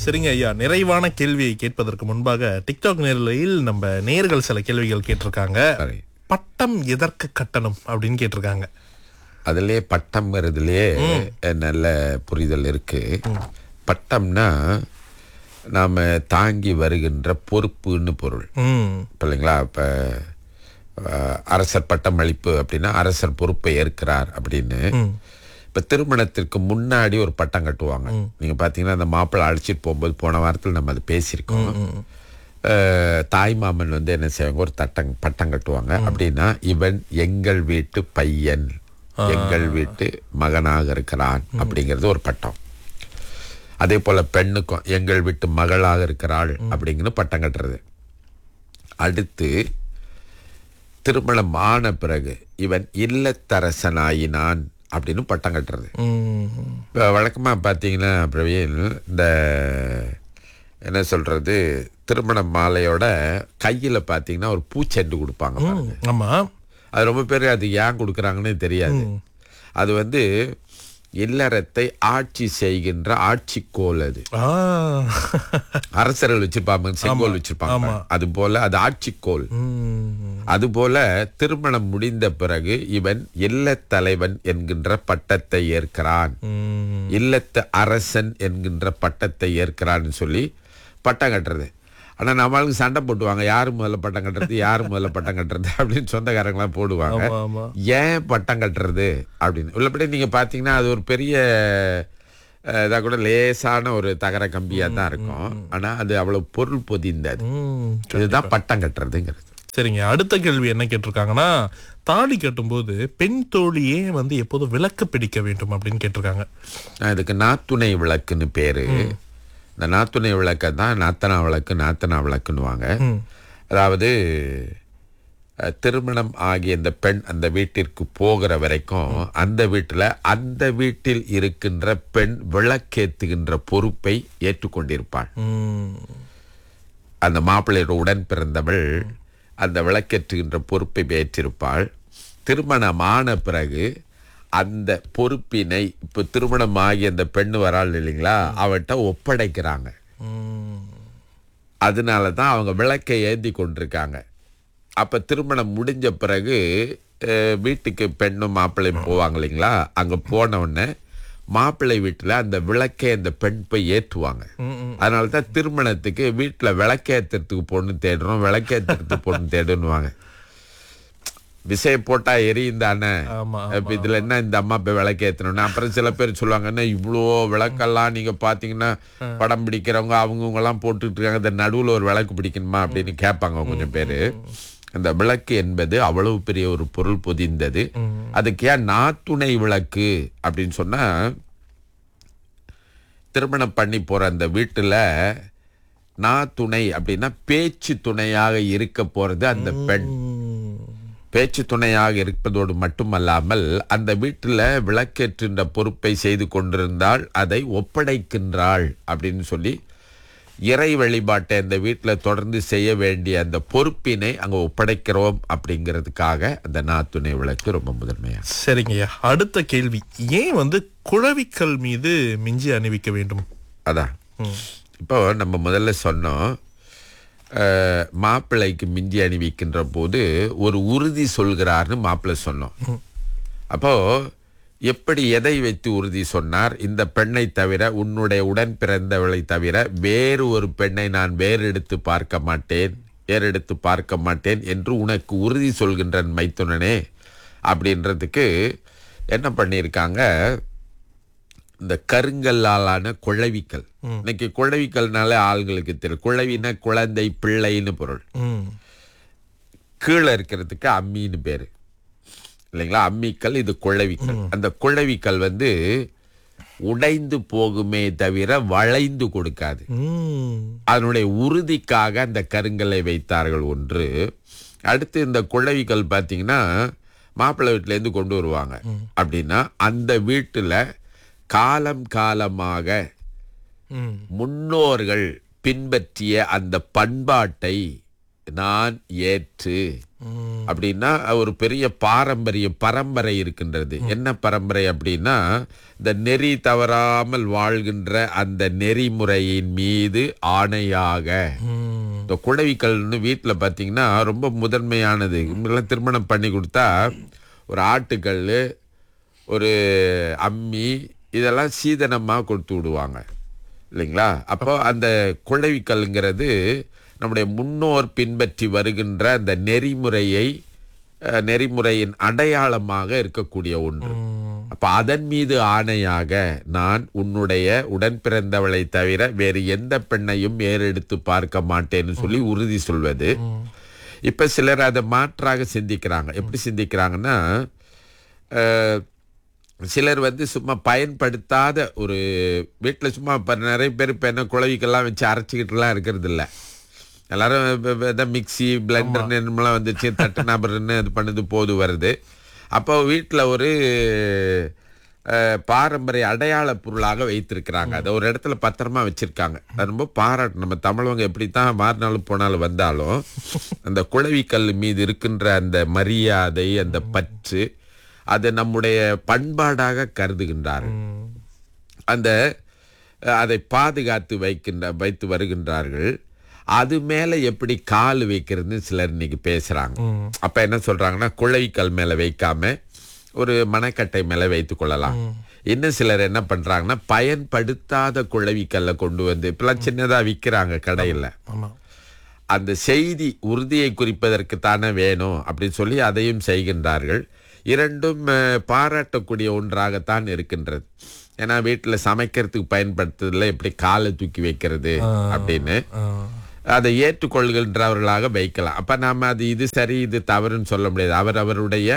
சரிங்க ஐயா நிறைவான கேள்வியை கேட்பதற்கு முன்பாக டிக்டாக் நேரலையில் நம்ம நேர்கள் சில கேள்விகள் கேட்டிருக்காங்க சரி பட்டம் எதற்கு கட்டணம் அப்படின்னு கேட்டிருக்காங்க அதிலே பட்டம்ங்கிறதுலயே நல்ல புரிதல் இருக்கு பட்டம்னா நாம தாங்கி வருகின்ற பொறுப்புன்னு பொருள் ம் இப்போ இல்லைங்களா இப்போ அரசர் பட்டம் அளிப்பு அப்படின்னா அரசர் பொறுப்பை ஏற்கிறார் அப்படின்னு இப்போ திருமணத்திற்கு முன்னாடி ஒரு பட்டம் கட்டுவாங்க நீங்க பார்த்தீங்கன்னா அந்த மாப்பிள்ளை அழைச்சிட்டு போகும்போது போன வாரத்தில் நம்ம அது பேசியிருக்கோம் அஹ், தாய் மாமன் வந்து என்ன செய்வாங்க ஒரு தட்டம் பட்டம் கட்டுவாங்க அப்படின்னா இவன் எங்கள் வீட்டு பையன் எங்கள் வீட்டு மகனாக இருக்கிறான் அப்படிங்கிறது ஒரு பட்டம் அதே போல பெண்ணுக்கும் எங்கள் வீட்டு மகளாக இருக்கிறாள் அப்படிங்கிற பட்டம் கட்டுறது அடுத்து திருமணம் ஆன பிறகு இவன் இல்லத்தரசனாயினான் அப்படின்னு பட்டம் கட்டுறது ம் இப்போ வழக்கமாக பார்த்தீங்கன்னா பிரவீன் இந்த என்ன சொல்றது திருமண மாலையோட கையில் பார்த்தீங்கன்னா ஒரு பூச்செண்டு கொடுப்பாங்க பாருங்க. ஆமா அது ரொம்ப பேர் அது ஏன் கொடுக்குறாங்கன்னு தெரியாது அது வந்து இல்லறத்தை ஆட்சி செய்கின்ற ஆட்சிக்கோல் அது ஆ அரசர்கள் வச்சிருப்பாங்க செங்கோல் வச்சிருப்பாங்க அது போல அது ஆட்சிக்கோல் ம் அது போல திருமணம் முடிந்த பிறகு இவன் இல்லத் தலைவன் என்கின்ற பட்டத்தை ஏற்கிறான் ம் இல்லத்து அரசன் என்கின்ற பட்டத்தை ஏற்கிறான்னு சொல்லி பட்டம் கட்டுறது ஆனா நம்மளுக்கு சண்டை போட்டுவாங்க யார் முதல்ல பட்டம் கட்டுறது யார் முதல்ல பட்டம் கட்டுறது அப்படின்னு சொந்தக்காரங்களாம் போடுவாங்க ஆமா ஆமா ஏன் பட்டம் கட்டுறது அப்படின்னு உள்ளபடி நீங்க பாத்தீங்கன்னா அது ஒரு பெரிய அஹ், இதா கூட லேசான ஒரு தகர கம்பியா தான் இருக்கும் ஆனா அது அவ்வளவு பொருள் பொதிந்தது ம் இதுதான் பட்டம் கட்டுறதுங்கிறது சரிங்க அடுத்த கேள்வி என்ன கேட்டிருக்காங்கன்னா தாலி கட்டும்போது பெண் தோழியே வந்து எப்போதும் விளக்கு பிடிக்க வேண்டும் அப்படின்னு கேட்டிருக்காங்க நான் இதுக்கு நாத்துணை விளக்குன்னு பேரு இந்த நாத்துணை விளக்கை தான் நாத்தனா விளக்கு நாத்தனா விளக்குன்னுவாங்க அதாவது அஹ், திருமணம் ஆகிய இந்த பெண் அந்த வீட்டிற்கு போகிற வரைக்கும் அந்த வீட்டில் அந்த வீட்டில் இருக்கின்ற பெண் விளக்கேத்துகின்ற பொறுப்பை ஏற்றுக்கொண்டிருப்பாள் ம் அந்த மாப்பிள்ளையோட உடன் பிறந்தவள் அந்த விளக்கேற்றுகின்ற பொறுப்பை ஏற்றிருப்பாள் திருமணமான பிறகு அந்த பொறுப்பினை இப்போ திருமணம் ஆகி அந்த பெண்ணு வராள் இல்லைங்களா அவட்ட ஒப்படைக்கிறாங்க ம் அதனால தான் அவங்க விளக்கை ஏந்தி கொண்டிருக்காங்க அப்போ திருமணம் முடிஞ்ச பிறகு அஹ், வீட்டுக்கு பெண்ணும் மாப்பிள்ளையும் போவாங்க இல்லைங்களா அங்கே போன உடனே மாப்பிள்ளை வீட்டில் அந்த விளக்கை அந்த பெண் போய் ஏற்றுவாங்க அதனால தான் திருமணத்துக்கு வீட்டில் விளக்கேற்றுறதுக்கு பொண்ணு தேடுறோம் விளக்கேற்றுறதுக்கு பொண்ணு தேடுன்னுவாங்க விசைய போட்டா எரியும் தானே ஆமா இப்ப இதுல என்ன இந்த அம்மா போய் விளக்கேத்தணும்னா அப்புறம் சில பேர் சொல்லுவாங்க என்ன இவ்வளோ விளக்கெல்லாம் நீங்க பாத்தீங்கன்னா படம் பிடிக்கிறவங்க அவங்கவுங்க எல்லாம் போட்டுட்டு இருக்காங்க இந்த நடுவுல ஒரு விளக்கு பிடிக்கணுமா அப்படின்னு கேட்பாங்க கொஞ்சம் பேரு அந்த விளக்கு என்பது அவ்வளவு பெரிய ஒரு பொருள் பொதிந்தது அதுக்கு ஏன் நாத்துணை விளக்கு அப்படின்னு சொன்னா திருமணம் பண்ணி போற அந்த வீட்டுல நான் துணை அப்படின்னா பேச்சு துணையாக இருக்க போறது அந்த பெண் ம் பேச்சு துணையாக இருப்பதோடு மட்டுமல்லாமல் அந்த வீட்டில் விளக்கேற்றுகின்ற பொறுப்பை செய்து கொண்டிருந்தால் அதை ஒப்படைக்கின்றாள் அப்படின்னு சொல்லி இறை வழிபாட்டை அந்த வீட்டில் தொடர்ந்து செய்ய வேண்டிய அந்த பொறுப்பினை அங்கே ஒப்படைக்கிறோம் அப்படிங்கிறதுக்காக அந்த நாத்துணை விளக்கு ரொம்ப முதன்மையா சரிங்கய்யா அடுத்த கேள்வி ஏன் வந்து குழவிக்கல் மீது மிஞ்சி அணிவிக்க வேண்டும் அதான் இப்போ நம்ம முதல்ல சொன்னோம் அஹ், மாப்பிள்ளைக்கு மிஞ்சி அணிவிக்கின்ற போது ஒரு உறுதி சொல்கிறார்னு மாப்பிள்ளை சொன்னோம் அப்போ எப்படி எதை வைத்து உறுதி சொன்னார் இந்த பெண்ணை தவிர உன்னுடைய உடன் பிறந்தவளை தவிர வேறு ஒரு பெண்ணை நான் வேறெடுத்து பார்க்க மாட்டேன் வேறெடுத்து பார்க்க மாட்டேன் என்று உனக்கு உறுதி சொல்கின்றன் மைத்துனனே அப்படின்றதுக்கு என்ன பண்ணியிருக்காங்க இந்த கருங்கல்லாலான குழவிக்கல் இன்னைக்கு குழவிக்கல்னாலே ஆள்களுக்கு தெரியும் குழவினா குழந்தை பிள்ளைன்னு பொருள் ம் கீழே இருக்கிறதுக்கு அம்மின்னு பேரு இல்லைங்களா அம்மிக்கல் இது குழவிக்கல் அந்த குழவிக்கல் வந்து உடைந்து போகுமே தவிர வளைந்து கொடுக்காது ம் அதனுடைய உறுதிக்காக அந்த கருங்கல்லை வைத்தார்கள் ஒன்று அடுத்து இந்த குழவிக்கல் பார்த்தீங்கன்னா மாப்பிள்ளை வீட்டிலேருந்து கொண்டு வருவாங்க அப்படின்னா அந்த வீட்டில் காலம் காலமாக ம் முன்னோர்கள் பின்பற்றிய அந்த பண்பாட்டை நான் ஏற்று அப்படின்னா ஒரு பெரிய பாரம்பரிய பரம்பரை இருக்கின்றது என்ன பரம்பரை அப்படின்னா இந்த நெறி தவறாமல் வாழ்கின்ற அந்த நெறிமுறையின் மீது ஆணையாக ம், இந்த குழவிக்கல்னு வீட்டில் பார்த்தீங்கன்னா ரொம்ப முதன்மையானது இவங்கெல்லாம் திருமணம் பண்ணி கொடுத்தா ஒரு ஆட்டுக்கல் ஒரு அம்மி இதெல்லாம் சீதனமாக கொடுத்து விடுவாங்க இல்லைங்களா அப்போ அந்த குழவிக்கல்ங்கிறது நம்முடைய முன்னோர் பின்பற்றி வருகின்ற அந்த நெறிமுறையை அஹ், நெறிமுறையின் அடையாளமாக இருக்கக்கூடிய ஒன்று ம், அப்ப அதன் மீது ஆணையாக நான் உன்னுடைய உடன் பிறந்தவளை தவிர வேறு எந்த பெண்ணையும் ஏறெடுத்து பார்க்க மாட்டேன்னு சொல்லி உறுதி சொல்வது இப்ப சிலர் அதை மாற்றாக சிந்திக்கிறாங்க எப்படி சிந்திக்கிறாங்கன்னா அஹ், சிலர் வந்து சும்மா பயன்படுத்தாத ஒரு வீட்டில் சும்மா இப்போ நிறைய பேர் இப்போ என்ன குழவிக்கெல்லாம் வச்சு அரைச்சிக்கிட்டுலாம் இருக்கிறது இல்ல எல்லாரும் இப்ப- இப்ப இந்த மிக்சி பிளெண்டர்னு என்னமெல்லாம் வந்துச்சு தட்டு நபர்னு இது பண்ணது போது வருது அப்போ வீட்டில் ஒரு அஹ், பாரம்பரிய அடையாள பொருளாக வைத்திருக்கிறாங்க அதை ஒரு இடத்துல பத்திரமா வச்சிருக்காங்க அது ரொம்ப பாராட்டு நம்ம தமிழவங்க எப்படித்தான் மாறினாலும் போனாலும் வந்தாலும் அந்த குழவிக்கல் மீது இருக்கின்ற அந்த மரியாதை அந்த பற்று அது நம்முடைய பண்பாடாக கருதுகின்றார்கள் ம். அந்த அஹ், அதை பாதுகாத்து வைக்கின்ற வைத்து வருகின்றார்கள் அது மேல எப்படி கால் வைக்கிறதுன்னு சிலர் இன்னைக்கு பேசுறாங்க அப்ப என்ன சொல்றாங்கன்னா குழைக்கல் மேல வைக்காம ஒரு மணக்கட்டை மேல வைத்துக் கொள்ளலாம் இன்னும் சிலர் என்ன பண்றாங்கன்னா பயன்படுத்தாத குழவிக்கல்லை கொண்டு வந்து இப்பெல்லாம் சின்னதா விற்கிறாங்க கடையில் ஆமா அந்த செய்தி உறுதியை குறிப்பதற்கு தானே வேணும் அப்படின்னு சொல்லி அதையும் செய்கின்றார்கள் இரண்டும் அஹ், பாராட்டக்கூடிய ஒன்றாகத்தான் இருக்கின்றது ஏன்னா வீட்டில் சமைக்கிறதுக்கு பயன்படுத்துறதுல எப்படி காலை தூக்கி வைக்கிறது அப்படின்னு ஆ, அதை ஏற்றுக்கொள்கின்றவர்களாக வைக்கலாம் அப்ப நாம அது இது சரி இது தவறுன்னு சொல்ல முடியாது அவர் அவருடைய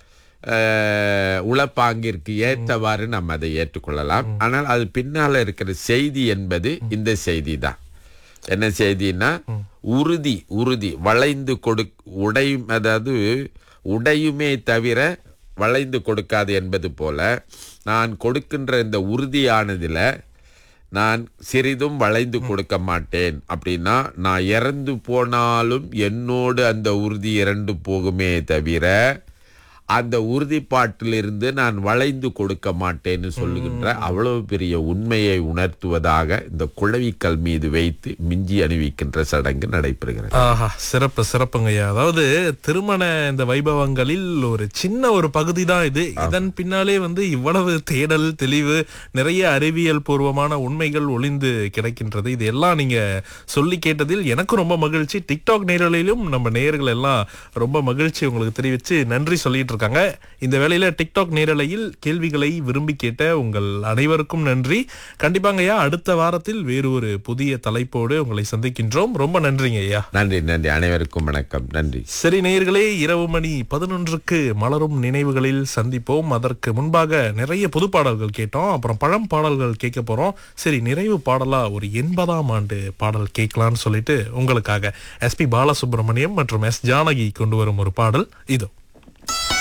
அஹ், உளப்பாங்கிற்கு ஏற்றவாறு நம்ம அதை ஏற்றுக்கொள்ளலாம் ஆனால் அது பின்னால இருக்கிற செய்தி என்பது இந்த செய்தி தான் என்ன செய்தின்னா உறுதி உறுதி வளைந்து கொடு உடையும் அதாவது உடையுமே தவிர வளைந்து கொடுக்காது என்பது போல நான் கொடுக்கின்ற இந்த உறுதியானதுல நான் சிறிதும் வளைந்து கொடுக்க மாட்டேன் அப்படின்னா நான் இறந்து போனாலும் என்னோடு அந்த உறுதி இறந்து போகுமே தவிர அந்த உறுதிப்பாட்டிலிருந்து நான் வளைந்து கொடுக்க மாட்டேன்னு சொல்லுகின்ற அவ்வளவு பெரிய உண்மையை உணர்த்துவதாக இந்த குழவிக்கல் மீது வைத்து மிஞ்சி அணிவிக்கின்ற சடங்கு நடைபெறுகிறது ஆஹா சிறப்பு சிறப்புங்கய்யா அதாவது திருமண இந்த வைபவங்களில் ஒரு சின்ன ஒரு பகுதி தான் இது இதன் பின்னாலே வந்து இவ்வளவு தேடல் தெளிவு நிறைய அறிவியல் பூர்வமான உண்மைகள் ஒளிந்து கிடைக்கின்றது இது எல்லாம் நீங்க சொல்லி கேட்டதில் எனக்கும் ரொம்ப மகிழ்ச்சி டிக்டாக் நேரலையிலும் நம்ம நேயர்கள் எல்லாம் ரொம்ப மகிழ்ச்சி உங்களுக்கு தெரிவித்து நன்றி சொல்லிட்டு இருக்காங்க இந்த வேளையில டிக்டாக் நேரலையில் கேள்விகளை விரும்பி கேட்ட உங்கள் அனைவருக்கும் நன்றி கண்டிப்பாங்கய்யா அடுத்த வாரத்தில் வேறு ஒரு புதிய தலைப்போடு உங்களை சந்திக்கின்றோம் ரொம்ப நன்றிங்க ஐயா நன்றி நன்றி அனைவருக்கும் வணக்கம் நன்றி சரி நேயர்களே இரவு மணி பதினொன்றுக்கு மலரும் நினைவுகளில் சந்திப்போம் அதற்கு முன்பாக நிறைய புது பாடல்கள் கேட்டோம் அப்புறம் பழம் பாடல்கள் கேட்க போறோம் சரி நிறைவு பாடலா ஒரு எண்பதாம் ஆண்டு பாடல் கேட்கலாம்னு சொல்லிட்டு உங்களுக்காக எஸ்பி பாலசுப்ரமணியம் மற்றும் எஸ் ஜானகி கொண்டு வரும் ஒரு பாடல் இதோ